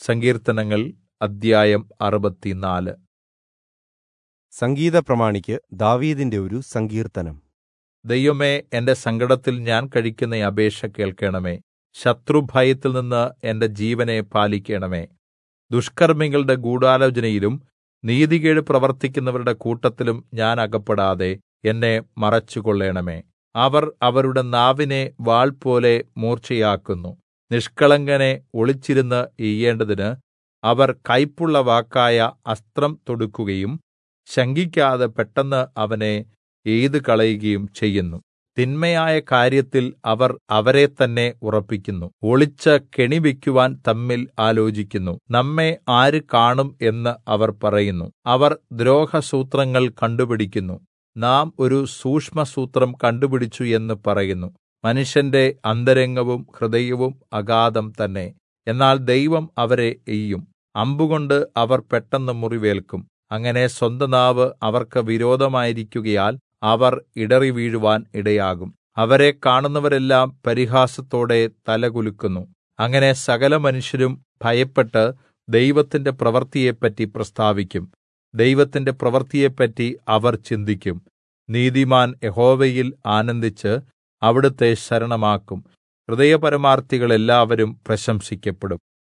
സങ്കീർത്തനങ്ങൾ അദ്ധ്യായം അറുപത്തിനാല് സംഗീത പ്രമാണിക്ക് ദാവീദിന്റെ ഒരു സങ്കീർത്തനം ദൈവമേ എന്റെ സങ്കടത്തിൽ ഞാൻ കഴിക്കുന്ന അപേക്ഷ കേൾക്കണമേ ശത്രുഭയത്തിൽ നിന്ന് എന്റെ ജീവനെ പാലിക്കണമേ ദുഷ്കർമ്മികളുടെ ഗൂഢാലോചനയിലും നീതികേട് പ്രവർത്തിക്കുന്നവരുടെ കൂട്ടത്തിലും ഞാൻ അകപ്പെടാതെ എന്നെ മറച്ചുകൊള്ളണമേ അവർ അവരുടെ നാവിനെ വാൾ പോലെ മൂർച്ചയാക്കുന്നു നിഷ്കളങ്കനെ ഒളിച്ചിരുന്ന് എയ്യേണ്ടതിന് അവർ കൈപ്പുള്ള വാക്കായ അസ്ത്രം തൊടുക്കുകയും ശങ്കിക്കാതെ പെട്ടെന്ന് അവനെ എയ്തു കളയുകയും ചെയ്യുന്നു തിന്മയായ കാര്യത്തിൽ അവർ അവരെ തന്നെ ഉറപ്പിക്കുന്നു ഒളിച്ച് കെണിവെക്കുവാൻ തമ്മിൽ ആലോചിക്കുന്നു നമ്മെ ആര് കാണും എന്ന് അവർ പറയുന്നു അവർ ദ്രോഹസൂത്രങ്ങൾ കണ്ടുപിടിക്കുന്നു നാം ഒരു സൂക്ഷ്മസൂത്രം കണ്ടുപിടിച്ചു എന്ന് പറയുന്നു മനുഷ്യന്റെ അന്തരംഗവും ഹൃദയവും അഗാധം തന്നെ എന്നാൽ ദൈവം അവരെ എയ്യും അമ്പുകൊണ്ട് അവർ പെട്ടെന്ന് മുറിവേൽക്കും അങ്ങനെ സ്വന്ത നാവ് അവർക്ക് വിരോധമായിരിക്കുകയാൽ അവർ ഇടറിവീഴുവാൻ ഇടയാകും അവരെ കാണുന്നവരെല്ലാം പരിഹാസത്തോടെ തലകുലുക്കുന്നു അങ്ങനെ സകല മനുഷ്യരും ഭയപ്പെട്ട് ദൈവത്തിന്റെ പ്രവൃത്തിയെപ്പറ്റി പ്രസ്താവിക്കും ദൈവത്തിന്റെ പ്രവൃത്തിയെപ്പറ്റി അവർ ചിന്തിക്കും നീതിമാൻ യഹോവയിൽ ആനന്ദിച്ച് അവിടുത്തെ ശരണമാക്കും ഹൃദയപരമാർത്ഥികൾ എല്ലാവരും പ്രശംസിക്കപ്പെടും